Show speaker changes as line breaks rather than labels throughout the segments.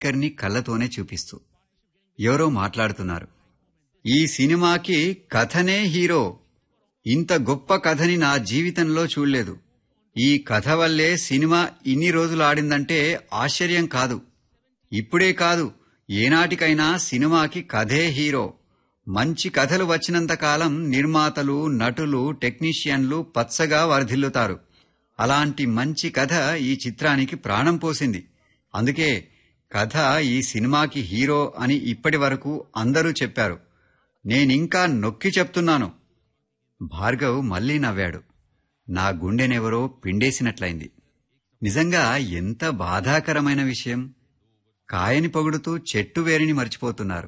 స్పీకర్ని కళ్ళతోనే చూపిస్తూ ఎవరో మాట్లాడుతున్నారు ఈ సినిమాకి కథనే హీరో ఇంత గొప్ప కథని నా జీవితంలో చూడలేదు ఈ కథ వల్లే సినిమా ఇన్ని రోజులు ఆడిందంటే ఆశ్చర్యం కాదు ఇప్పుడే కాదు ఏనాటికైనా సినిమాకి కథే హీరో మంచి కథలు వచ్చినంత కాలం నిర్మాతలు నటులు టెక్నీషియన్లు పచ్చగా వర్ధిల్లుతారు అలాంటి మంచి కథ ఈ చిత్రానికి ప్రాణం పోసింది అందుకే కథ ఈ సినిమాకి హీరో అని ఇప్పటి వరకు అందరూ చెప్పారు నేనింకా నొక్కి చెప్తున్నాను భార్గవ్ మళ్ళీ నవ్వాడు నా గుండెనెవరో పిండేసినట్లయింది నిజంగా ఎంత బాధాకరమైన విషయం కాయని పొగుడుతూ చెట్టు వేరిని మర్చిపోతున్నారు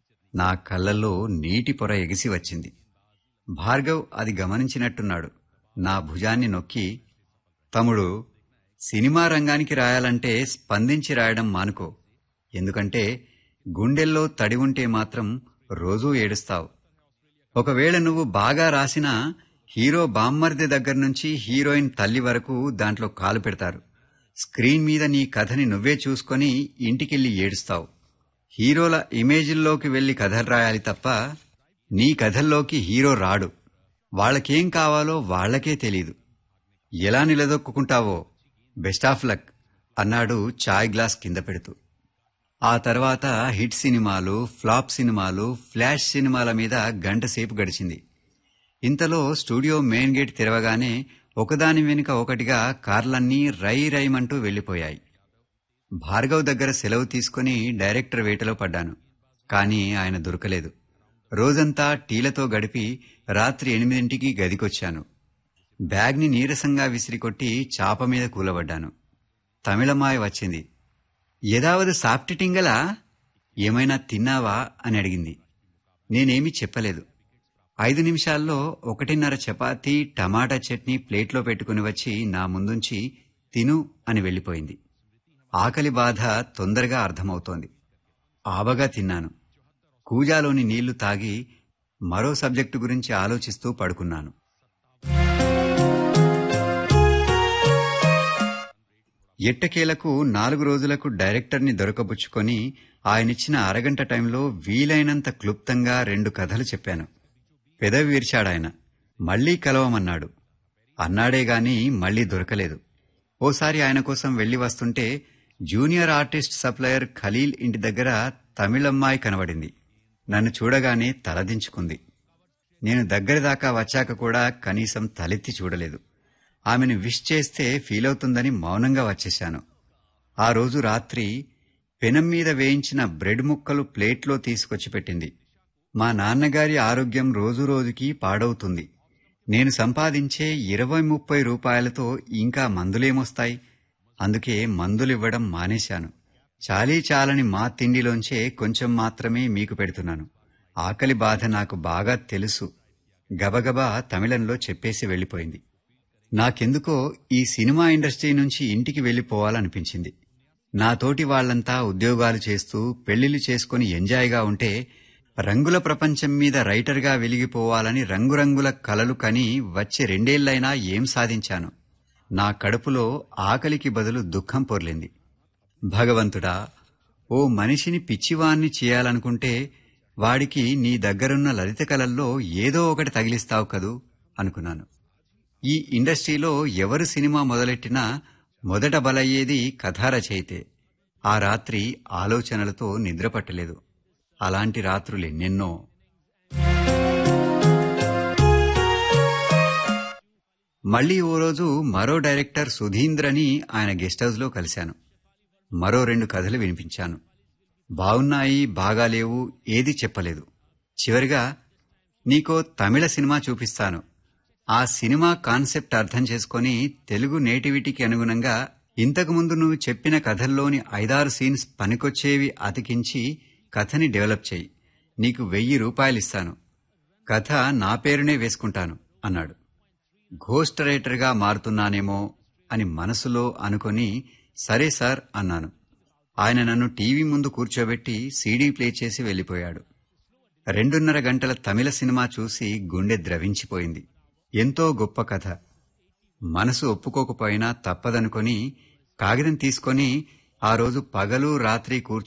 నా కళ్ళల్లో నీటి పొర ఎగిసి వచ్చింది భార్గవ్ అది గమనించినట్టున్నాడు నా భుజాన్ని నొక్కి తమ్ముడు సినిమా రంగానికి రాయాలంటే స్పందించి రాయడం మానుకో ఎందుకంటే గుండెల్లో తడి ఉంటే మాత్రం రోజూ ఏడుస్తావు ఒకవేళ నువ్వు బాగా రాసినా హీరో బామ్మర్ది దగ్గర నుంచి హీరోయిన్ తల్లి వరకు దాంట్లో కాలు పెడతారు స్క్రీన్ మీద నీ కథని నువ్వే చూసుకొని ఇంటికెళ్ళి ఏడుస్తావు హీరోల ఇమేజిల్లోకి వెళ్లి కథలు రాయాలి తప్ప నీ కథల్లోకి హీరో రాడు వాళ్ళకేం కావాలో వాళ్లకే తెలీదు ఎలా నిలదొక్కుంటావో బెస్ట్ ఆఫ్ లక్ అన్నాడు చాయ్ గ్లాస్ కింద పెడుతూ ఆ తర్వాత హిట్ సినిమాలు ఫ్లాప్ సినిమాలు ఫ్లాష్ సినిమాల మీద గంట సేపు గడిచింది ఇంతలో స్టూడియో మెయిన్ గేట్ తెరవగానే ఒకదాని వెనుక ఒకటిగా కార్లన్నీ రై రైమంటూ వెళ్లిపోయాయి భార్గవ్ దగ్గర సెలవు తీసుకుని డైరెక్టర్ వేటలో పడ్డాను కానీ ఆయన దొరకలేదు రోజంతా టీలతో గడిపి రాత్రి ఎనిమిదింటికి గదికొచ్చాను బ్యాగ్ని నీరసంగా విసిరికొట్టి చాప మీద కూలబడ్డాను తమిళమాయ వచ్చింది ఎదావదు సాప్టిటింగలా ఏమైనా తిన్నావా అని అడిగింది నేనేమీ చెప్పలేదు ఐదు నిమిషాల్లో ఒకటిన్నర చపాతీ టమాటా చట్నీ ప్లేట్లో పెట్టుకుని వచ్చి నా ముందుంచి తిను అని వెళ్ళిపోయింది ఆకలి బాధ తొందరగా అర్థమవుతోంది ఆబగా తిన్నాను కూజాలోని నీళ్లు తాగి మరో సబ్జెక్టు గురించి ఆలోచిస్తూ పడుకున్నాను ఎట్టకేలకు నాలుగు రోజులకు డైరెక్టర్ని దొరకబుచ్చుకొని ఆయనిచ్చిన అరగంట టైంలో వీలైనంత క్లుప్తంగా రెండు కథలు చెప్పాను పెదవి విరిచాడాయన మళ్లీ కలవమన్నాడు అన్నాడే గాని మళ్లీ దొరకలేదు ఓసారి ఆయన కోసం వెళ్లి వస్తుంటే జూనియర్ ఆర్టిస్ట్ సప్లయర్ ఖలీల్ ఇంటి దగ్గర తమిళమ్మాయి కనబడింది నన్ను చూడగానే తలదించుకుంది నేను దగ్గర దాకా వచ్చాక కూడా కనీసం తలెత్తి చూడలేదు ఆమెను విష్ చేస్తే ఫీల్ అవుతుందని మౌనంగా వచ్చేశాను ఆ రోజు రాత్రి పెనం మీద వేయించిన బ్రెడ్ ముక్కలు ప్లేట్లో తీసుకొచ్చి పెట్టింది మా నాన్నగారి ఆరోగ్యం రోజురోజుకి పాడవుతుంది నేను సంపాదించే ఇరవై ముప్పై రూపాయలతో ఇంకా మందులేమొస్తాయి అందుకే మందులివ్వడం మానేశాను చాలీ చాలని మా తిండిలోంచే కొంచెం మాత్రమే మీకు పెడుతున్నాను ఆకలి బాధ నాకు బాగా తెలుసు గబగబా తమిళంలో చెప్పేసి వెళ్ళిపోయింది నాకెందుకో ఈ సినిమా ఇండస్ట్రీ నుంచి ఇంటికి వెళ్ళిపోవాలనిపించింది నాతోటి వాళ్లంతా ఉద్యోగాలు చేస్తూ పెళ్లిళ్లు చేసుకుని ఎంజాయ్గా ఉంటే రంగుల ప్రపంచం మీద రైటర్గా వెలిగిపోవాలని రంగురంగుల కలలు కని వచ్చే రెండేళ్లైనా ఏం సాధించాను నా కడుపులో ఆకలికి బదులు దుఃఖం పొర్లింది భగవంతుడా ఓ మనిషిని పిచ్చివాణ్ణి చేయాలనుకుంటే వాడికి నీ దగ్గరున్న లలిత కళల్లో ఏదో ఒకటి తగిలిస్తావు కదూ అనుకున్నాను ఈ ఇండస్ట్రీలో ఎవరు సినిమా మొదలెట్టినా మొదట బలయ్యేది కథారచయితే ఆ రాత్రి ఆలోచనలతో నిద్రపట్టలేదు అలాంటి రాత్రులెన్నెన్నో మళ్లీ ఓ రోజు మరో డైరెక్టర్ సుధీంద్రని ఆయన గెస్ట్ హౌస్లో కలిశాను మరో రెండు కథలు వినిపించాను బావున్నాయి బాగాలేవు ఏది చెప్పలేదు చివరిగా నీకో తమిళ సినిమా చూపిస్తాను ఆ సినిమా కాన్సెప్ట్ అర్థం చేసుకొని తెలుగు నేటివిటీకి అనుగుణంగా ఇంతకుముందు నువ్వు చెప్పిన కథల్లోని ఐదారు సీన్స్ పనికొచ్చేవి అతికించి కథని డెవలప్ చేయి నీకు వెయ్యి రూపాయలిస్తాను కథ నా పేరునే వేసుకుంటాను అన్నాడు ఘోస్ట్ రైటర్గా మారుతున్నానేమో అని మనసులో అనుకొని సరే సార్ అన్నాను ఆయన నన్ను టీవీ ముందు కూర్చోబెట్టి సీడీ ప్లే చేసి వెళ్ళిపోయాడు రెండున్నర గంటల తమిళ సినిమా చూసి గుండె ద్రవించిపోయింది ఎంతో గొప్ప కథ మనసు ఒప్పుకోకపోయినా తప్పదనుకొని కాగితం తీసుకొని ఆ రోజు పగలు రాత్రి కూర్చొని